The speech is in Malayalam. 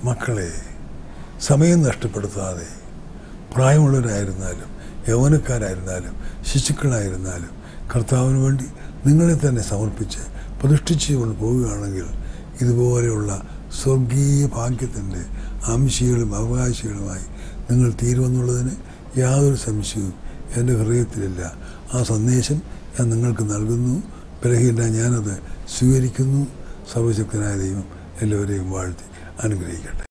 മക്കളെ സമയം നഷ്ടപ്പെടുത്താതെ പ്രായമുള്ളവരായിരുന്നാലും യൗവനക്കാരായിരുന്നാലും ശിശുക്കളായിരുന്നാലും കർത്താവിന് വേണ്ടി നിങ്ങളെ തന്നെ സമർപ്പിച്ച് പ്രതിഷ്ഠിച്ചുകൊണ്ട് പോവുകയാണെങ്കിൽ ഇതുപോലെയുള്ള സ്വർഗീയ ഭാഗ്യത്തിൻ്റെ അംശികളും അവകാശികളുമായി നിങ്ങൾ തീരുമെന്നുള്ളതിന് യാതൊരു സംശയവും എൻ്റെ ഹൃദയത്തിലില്ല ആ സന്ദേശം ഞാൻ നിങ്ങൾക്ക് നൽകുന്നു ബലഹീന ഞാനത് സ്വീകരിക്കുന്നു സർവശക്തനായ ദൈവം എല്ലാവരെയും വാഴ്ത്തി അനുഗ്രഹിക്കട്ടെ